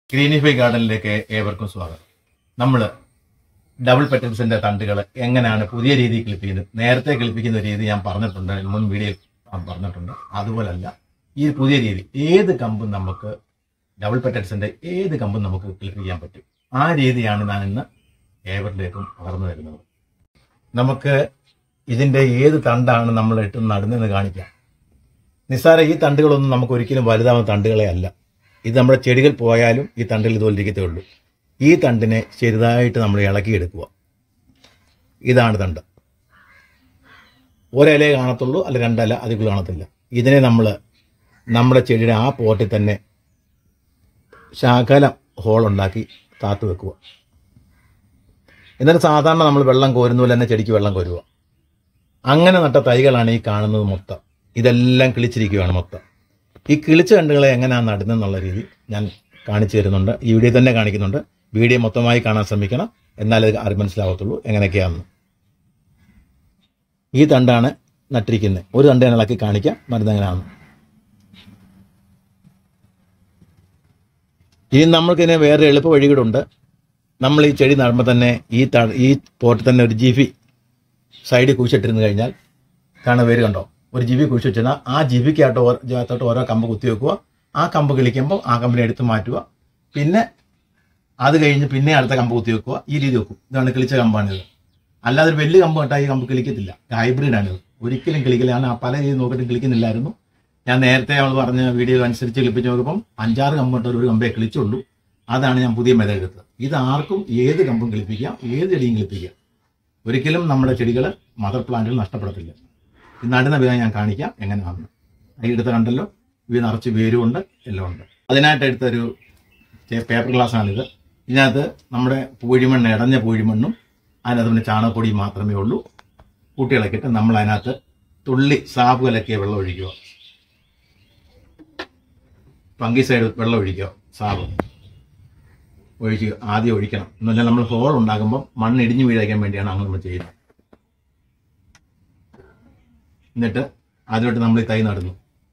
Greenify ഗാർഡനിലേക്ക് ഏവർക്കും സ്വാഗതം നമ്മൾ ഡബിൾ പെറ്റൽസിന്റെ തണ്ടുകൾ എങ്ങനെയാണ് പുതിയ രീതിയിൽ ക്ലിപ്പിക്കുന്നത് നേരത്തെ ക്ലിപ്പിക്കുന്ന രീതി ഞാൻ പറഞ്ഞിട്ടുണ്ട് മുൻ വീഡിയോയിൽ ഞാൻ പറഞ്ഞിട്ടുണ്ട് അതുപോലല്ല ഈ പുതിയ രീതി ഏത് കമ്പും നമുക്ക് ഡബിൾ പെറ്റൽസിന്റെ ഏത് കമ്പും നമുക്ക് ക്ലിപ്പ് ചെയ്യാൻ പറ്റും ആ രീതിയാണ് ഞാൻ ഇന്ന് ഏവരിലേക്കും പകർന്നു തരുന്നത് നമുക്ക് ഇതിന്റെ ഏത് തണ്ടാണ് നമ്മൾ ഇട്ട് നടുന്നതെന്ന് കാണിക്കാം നിസ്സാര ഈ തണ്ടുകളൊന്നും നമുക്ക് ഒരിക്കലും വലുതാവുന്ന തണ്ടുകളെ അല്ല ഇത് നമ്മുടെ ചെടികൾ പോയാലും ഈ തണ്ടിൽ ഇതുപോലെ ഇരിക്കത്തേ ഉള്ളൂ ഈ തണ്ടിനെ ചെറുതായിട്ട് നമ്മൾ ഇളക്കിയെടുക്കുക ഇതാണ് തണ്ട് ഒരിലേ കാണത്തുള്ളൂ അല്ല രണ്ടല അതിൽ കാണത്തില്ല ഇതിനെ നമ്മൾ നമ്മുടെ ചെടിയുടെ ആ പോട്ടിൽ തന്നെ ശകലം ഹോളുണ്ടാക്കി താത്ത് വെക്കുക എന്നിട്ട് സാധാരണ നമ്മൾ വെള്ളം കോരുന്ന പോലെ തന്നെ ചെടിക്ക് വെള്ളം കോരുക അങ്ങനെ നട്ട തൈകളാണ് ഈ കാണുന്നത് മൊത്തം ഇതെല്ലാം കിളിച്ചിരിക്കുകയാണ് മൊത്തം ഈ കിളിച്ച കണ്ടുകളെ എങ്ങനെയാണ് നടുന്നതെന്നുള്ള രീതി ഞാൻ കാണിച്ചു തരുന്നുണ്ട് ഈ വീഡിയോ തന്നെ കാണിക്കുന്നുണ്ട് വീഡിയോ മൊത്തമായി കാണാൻ ശ്രമിക്കണം എന്നാലേ അത് അറിവ് മനസ്സിലാവത്തുള്ളൂ എങ്ങനെയൊക്കെയാണെന്ന് ഈ തണ്ടാണ് നട്ടിരിക്കുന്നത് ഒരു തണ്ട് ഞാൻ ഇളക്കി കാണിക്കാം മരുന്ന് എങ്ങനെയാണെന്ന് ഇനി നമ്മൾക്കിതിനെ വേറെ എളുപ്പ വഴി കൂടെ ഉണ്ട് നമ്മൾ ഈ ചെടി നടുമ്പോൾ തന്നെ ഈ ത ഈ പോട്ടിൽ തന്നെ ഒരു ജിഫി സൈഡിൽ കുഴിച്ചിട്ടിരുന്ന് കഴിഞ്ഞാൽ കാണുന്ന പേര് കണ്ടോ ഒരു ജിബി കുഴിച്ച് വെച്ചാൽ ആ ജിബിക്കായിട്ട് അകത്തോട്ട് ഓരോ കമ്പ് കുത്തി വെക്കുക ആ കമ്പ് കിളിക്കുമ്പോൾ ആ കമ്പിനെ എടുത്ത് മാറ്റുക പിന്നെ അത് കഴിഞ്ഞ് പിന്നെ അടുത്ത കമ്പ് കുത്തി വെക്കുക ഈ രീതി വെക്കും ഇതാണ് കിളിച്ച കമ്പാണിത് അല്ലാതെ ഒരു വലിയ കമ്പ് കേട്ടാൽ ഈ കമ്പ് കിളിക്കത്തില്ല ഹൈബ്രിഡാണിത് ഒരിക്കലും കിളിക്കലാണ് ആ പല രീതി നോക്കിയിട്ട് കിളിക്കുന്നില്ലായിരുന്നു ഞാൻ നേരത്തെ അവൾ പറഞ്ഞ വീഡിയോ അനുസരിച്ച് കിളിപ്പിച്ച് നോക്കുമ്പം അഞ്ചാറ് കമ്പ് തൊട്ട് ഒരു കമ്പേ കിളിച്ചുള്ളൂ അതാണ് ഞാൻ പുതിയ മെതഡ് എടുത്തത് ഇത് ആർക്കും ഏത് കമ്പും കിളിപ്പിക്കാം ഏത് ചെടിയും കിളിപ്പിക്കാം ഒരിക്കലും നമ്മുടെ ചെടികൾ മദർ പ്ലാന്റുകൾ നഷ്ടപ്പെടത്തില്ല ഇത് നടുന്ന വിധം ഞാൻ കാണിക്കാം എങ്ങനെയാണെന്ന് ഈ എടുത്ത് കണ്ടല്ലോ ഇത് നിറച്ച് വേരുമുണ്ട് എല്ലാം ഉണ്ട് അതിനായിട്ട് എടുത്തൊരു ചെ- പേപ്പർ ഗ്ലാസ്സാണിത് ഇതിനകത്ത് നമ്മുടെ പൂഴിമണ്ണ് ഇടഞ്ഞ പൂഴിമണ്ണും അതിനകത്ത് പിന്നെ ചാണകപ്പൊടി മാത്രമേ ഉള്ളൂ കൂട്ടിയിളക്കിയിട്ട് നമ്മൾ അതിനകത്ത് തുള്ളി സാബ് കലക്കിയ വെള്ളം ഒഴിക്കുക പങ്കി സൈഡ് വെള്ളം ഒഴിക്കുക സാബ് ഒഴിക്കുക ആദ്യം ഒഴിക്കണം എന്ന് പറഞ്ഞാൽ നമ്മൾ ഹോൾ ഉണ്ടാക്കുമ്പോൾ മണ്ണ് ഇടിഞ്ഞു വീഴാൻ വേണ്ടിയാണ് അങ്ങനെ നമ്മൾ ചെയ്യുന്നത് എന്നിട്ട് അതിലോട്ട് നമ്മൾ ഈ തൈ നടുന്നു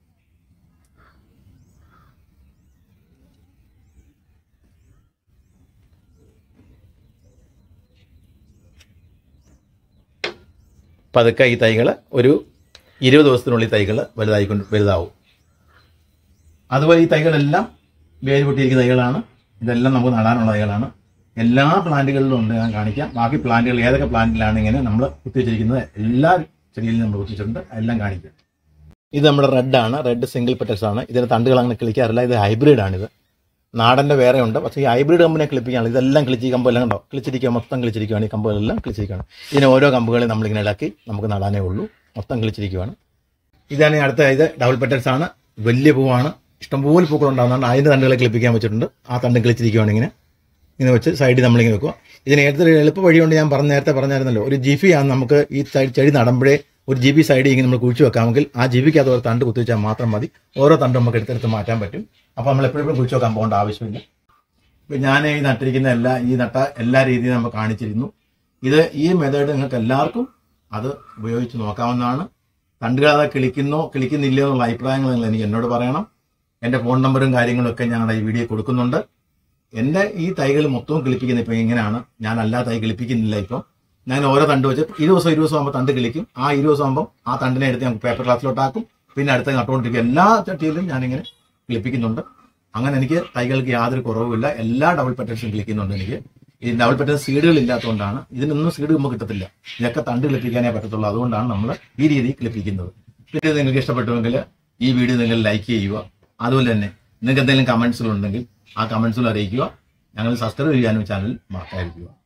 പതുക്കെ ഈ തൈകൾ ഒരു ഇരുപത് ദിവസത്തിനുള്ളിൽ തൈകൾ വലുതായിക്കൊണ്ട് വലുതാവും അതുപോലെ ഈ തൈകളെല്ലാം വേര് പൊട്ടിയിരിക്കുന്ന തൈകളാണ് ഇതെല്ലാം നമുക്ക് നടാനുള്ള തൈകളാണ് എല്ലാ പ്ലാന്റുകളിലും ഉണ്ട് ഞാൻ കാണിക്കാം ബാക്കി പ്ലാന്റുകൾ ഏതൊക്കെ പ്ലാന്റിലാണ് ഇങ്ങനെ നമ്മൾ കുത്തിവെച്ചിരിക്കുന്നത് എല്ലാ ചെടിയിലും നമ്മൾ കുത്തിച്ചിട്ടുണ്ട് എല്ലാം കാണിക്കാം ഇത് നമ്മുടെ റെഡ് ആണ് റെഡ് സിംഗിൾ പെറ്റൽസ് ആണ് ഇതിന്റെ തണ്ടുകൾ അങ്ങനെ കിളിക്കാറില്ല ഇത് ഹൈബ്രിഡ് ആണിത് നാടന്റെ വേറെ ഉണ്ട് പക്ഷേ ഈ ഹൈബ്രിഡ് കമ്പിനെ കിളിപ്പിക്കുകയാണ് ഇതെല്ലാം കിളിച്ച് ഈ കമ്പെല്ലാം കണ്ടോ കിളിച്ചിരിക്കുക മൊത്തം കിളിച്ചിരിക്കുകയാണ് ഈ കമ്പുകളെല്ലാം കിളിച്ചിരിക്കുകയാണ് ഇതിന് ഓരോ കമ്പുകളെ നമ്മളിങ്ങനെ ഇളക്കി നമുക്ക് നടാനേ ഉള്ളൂ മൊത്തം കിളിച്ചിരിക്കുകയാണ് ഇതാണ് ഈ അടുത്ത ഇത് ഡബിൾ പെറ്റൽസ് ആണ് വലിയ പൂവാണ് ഇഷ്ടംപോലെ പൂക്കൾ ഉണ്ടാകുന്നതാണ് അതിന്റെ തണ്ടുകളെ കിളിപ്പിക്കാൻ വെച്ചിട്ടുണ്ട് ആ തണ്ടും കിളിച്ചിരിക്കുകയാണ് ഇങ്ങനെ ഇങ്ങനെ വെച്ച് സൈഡിൽ നമ്മളിങ്ങനെ വെക്കുക ഇതിന് ഏതൊരു എളുപ്പ വഴിയുണ്ട് ഞാൻ പറഞ്ഞ നേരത്തെ പറഞ്ഞായിരുന്നല്ലോ ഒരു ജിഫി ആണ് നമുക്ക് ഈ സൈഡ് ചെടി നടുമ്പോഴേ ഒരു ജി ബി സൈഡിൽ ഇങ്ങനെ നമ്മൾ കുഴിച്ച് വെക്കാമെങ്കിൽ ആ ജിബിക്ക് അത് ഒരു തണ്ട് കുത്തിവെച്ചാൽ മാത്രം മതി ഓരോ തണ്ടും നമുക്ക് എടുത്തെടുത്ത് മാറ്റാൻ പറ്റും അപ്പോൾ നമ്മൾ എപ്പോഴും കുഴിച്ച് വെക്കാൻ പോകേണ്ട ആവശ്യമില്ല ഇപ്പം ഞാൻ ഈ നട്ടിരിക്കുന്ന എല്ലാ ഈ നട്ട എല്ലാ രീതിയും നമ്മൾ കാണിച്ചിരുന്നു ഇത് ഈ മെത്തേഡ് നിങ്ങൾക്ക് എല്ലാവർക്കും അത് ഉപയോഗിച്ച് നോക്കാവുന്നതാണ് തണ്ടുകൾ അത് കിളിക്കുന്നോ കിളിക്കുന്നില്ലയോ എന്നുള്ള അഭിപ്രായങ്ങൾ നിങ്ങൾ എനിക്ക് എന്നോട് പറയണം എൻ്റെ ഫോൺ നമ്പറും കാര്യങ്ങളും ഒക്കെ ഞങ്ങളുടെ ഈ വീഡിയോ കൊടുക്കുന്നുണ്ട് എൻ്റെ ഈ തൈകൾ മൊത്തവും കിളിപ്പിക്കുന്നത് ഇപ്പം ഇങ്ങനെയാണ് ഞാൻ എല്ലാ തൈ കിളിപ്പിക്കുന്നില്ല ഇപ്പം ഞാൻ ഓരോ തണ്ട് വെച്ച് ഇരുപത് ദിവസം ഇരുപത് ദിവസം ആകുമ്പോൾ തണ്ട് കിളിക്കും ആ ഇരുപത് ദിവസം ആകുമ്പോൾ ആ തണ്ടിനെ എടുത്ത് ഞാൻ പേപ്പർ ഗ്ലാസ്സിലോട്ടാക്കും പിന്നെ അടുത്ത നട്ടുകൊണ്ടിരിക്കും എല്ലാ ചട്ടിയിലും ഞാനിങ്ങനെ കിളിപ്പിക്കുന്നുണ്ട് അങ്ങനെ എനിക്ക് തൈകൾക്ക് യാതൊരു കുറവുമില്ല എല്ലാ ഡബിൾ പെറ്റൻസും കിളിക്കുന്നുണ്ട് എനിക്ക് ഈ ഡബിൾ പെറ്റൻ സീഡുകൾ ഇല്ലാത്തതുകൊണ്ടാണ് ഇതിനൊന്നും സീഡ് നമുക്ക് കിട്ടത്തില്ല ഇതൊക്കെ തണ്ട് കിളിപ്പിക്കാനേ പറ്റത്തുള്ളൂ അതുകൊണ്ടാണ് നമ്മൾ ഈ രീതിയിൽ കിളിപ്പിക്കുന്നത് പിന്നെ ഇത് നിങ്ങൾക്ക് ഇഷ്ടപ്പെട്ടുവെങ്കിൽ ഈ വീഡിയോ നിങ്ങൾ ലൈക്ക് ചെയ്യുക അതുപോലെ തന്നെ നിങ്ങൾക്ക് എന്തെങ്കിലും കമന്റ്സുകൾ ഉണ്ടെങ്കിൽ ആ കമന്റ്സുകൾ അറിയിക്കുക ഞങ്ങൾ സബ്സ്ക്രൈബ് ചെയ്യാനും ചാനൽ മറക്കാതിരിക്കുക